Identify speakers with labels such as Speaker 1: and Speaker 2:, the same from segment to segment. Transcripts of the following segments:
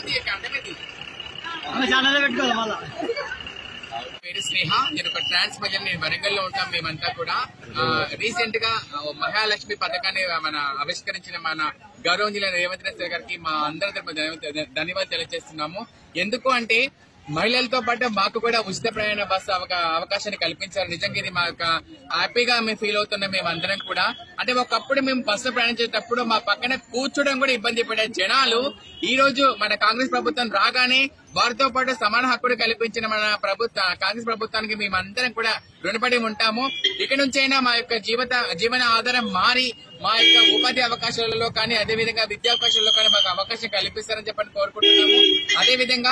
Speaker 1: channel పెట్టుకోవాలి మళ్ళా
Speaker 2: పేరు స్నేహ నేను ఒక ట్రాన్స్ మధ్య నేను వరంగల్ లో ఉంటాం మేమంతా కూడా రీసెంట్ గా ఆ, మహాలక్ష్మి పథకాన్ని మన ఆవిష్కరించిన మన గౌరవనీయుల రేవంత్ రెడ్డి గారికి మా అందరి తరపున ధన్యవాదాలు ధన్యవాదాలు తెలియజేస్తున్నాము ఎందుకు అంటే మహిళలతో పాటు మాకు కూడా ఉచిత ప్రయాణ బస్సు అవకా- అవకాశాన్ని కల్పించారు నిజంగా ఇది మాకు హ్యాపీగా మేము ఫీల్ అవుతున్నాం మేము అందరం కూడా అంటే ఒకప్పుడు మేము బస్సు ప్రయాణించేటప్పుడు మా పక్కన కూర్చోడం కూడా ఇబ్బంది పడే జనాలు ఈ రోజు మన కాంగ్రెస్ ప్రభుత్వం రాగానే వారితో పాటు సమాన హక్కులు కల్పించిన మన ప్రభుత్వ కాంగ్రెస్ ప్రభుత్వానికి మేమందరం కూడా రుణపడి ఉంటాము ఇక నుంచైనా మా యొక్క జీవిత జీవన ఆధారం మారి మా యొక్క ఉపాధి అవకాశాలలో కానీ అదే విధంగా విద్యా అవకాశాలలో కానీ మాకు అవకాశం కల్పిస్తారని చెప్పని కోరుకుంటున్నాము అదే విధంగా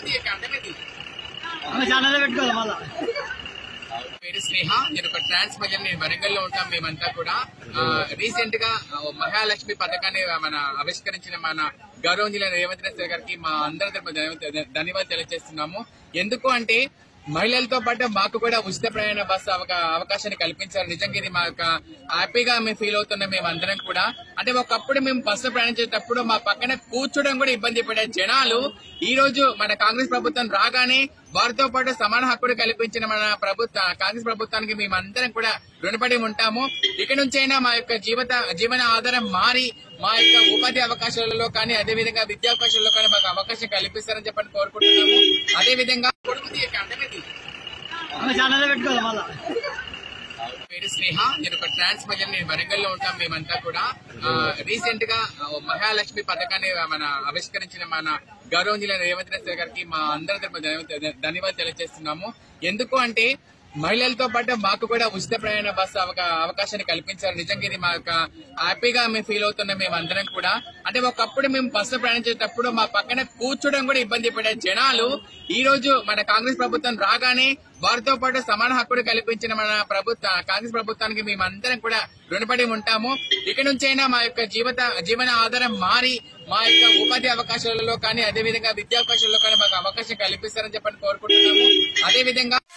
Speaker 1: ఛానల్ పెట్టుకోవాలి మళ్ళా
Speaker 2: పేరు స్నేహ నేను ఒక ట్రాన్స్ మధ్య నేను వరంగల్ లో ఉంటాం మేమంతా కూడా రీసెంట్ గా ఆ, మహాలక్ష్మి పథకాన్ని మన ఆవిష్కరించిన మన గౌరవనీయుల రేవంత్ రెడ్డి గారికి మా అందరి తరపున ధన్యవాదాలు ధన్యవాదాలు తెలియజేస్తున్నాము ఎందుకు అంటే మహిళలతో పాటు మాకు కూడా ఉచిత ప్రయాణ బస్సు అవకా- అవకాశాన్ని కల్పించారు నిజంగా ఇది మాకు హ్యాపీగా మేము ఫీల్ అవుతున్నాం మేము అందరం కూడా అంటే ఒకప్పుడు మేము బస్సు ప్రయాణించేటప్పుడు మా పక్కన కూర్చోడం కూడా ఇబ్బంది పడే జనాలు ఈ రోజు మన కాంగ్రెస్ ప్రభుత్వం రాగానే వారితో పాటు సమాన హక్కులు కల్పించిన మన ప్రభుత్వ కాంగ్రెస్ ప్రభుత్వానికి మేమందరం కూడా రుణపడి ఉంటాము ఇక నుంచైనా మా యొక్క జీవిత జీవన ఆధారం మారి మా యొక్క ఉపాధి అవకాశాలలో కానీ అదే విధంగా విద్యా అవకాశాలలో కానీ మాకు అవకాశం కల్పిస్తారని చెప్పని కోరుకుంటున్నాము అదే విధంగా
Speaker 1: ఛానల్ పెట్టుకోవాలి మళ్ళా
Speaker 2: పేరు స్నేహ నేను ఒక ట్రాన్స్ మధ్య నేను వరంగల్ లో ఉంటాం మేమంతా కూడా రీసెంట్ గా ఆ, మహాలక్ష్మి పథకాన్ని మన ఆవిష్కరించిన మన గౌరవనీయుల రేవంత్ రెడ్డి గారికి మా అందరి తరపున ధన్యవాదాలు ధన్యవాదాలు తెలియజేస్తున్నాము ఎందుకు అంటే మహిళలతో పాటు మాకు కూడా ఉచిత ప్రయాణ బస్సు అవకా- అవకాశాన్ని కల్పించారు నిజంగా ఇది మాకు హ్యాపీగా మేము ఫీల్ అవుతున్నాం మేము అందరం కూడా అంటే ఒకప్పుడు మేము బస్సు ప్రయాణించేటప్పుడు మా పక్కన కూర్చోడం కూడా ఇబ్బంది పడే జనాలు ఈ రోజు మన కాంగ్రెస్ ప్రభుత్వం రాగానే వారితో పాటు సమాన హక్కులు కల్పించిన మన ప్రభుత్వ కాంగ్రెస్ ప్రభుత్వానికి మేమందరం కూడా రుణపడి ఉంటాము ఇక నుంచైనా మా యొక్క జీవిత జీవన ఆధారం మారి మా యొక్క ఉపాధి అవకాశాలలో కానీ అదే విధంగా విద్యా అవకాశాలలో కానీ మాకు అవకాశం కల్పిస్తారని చెప్పని కోరుకుంటున్నాము అదే విధంగా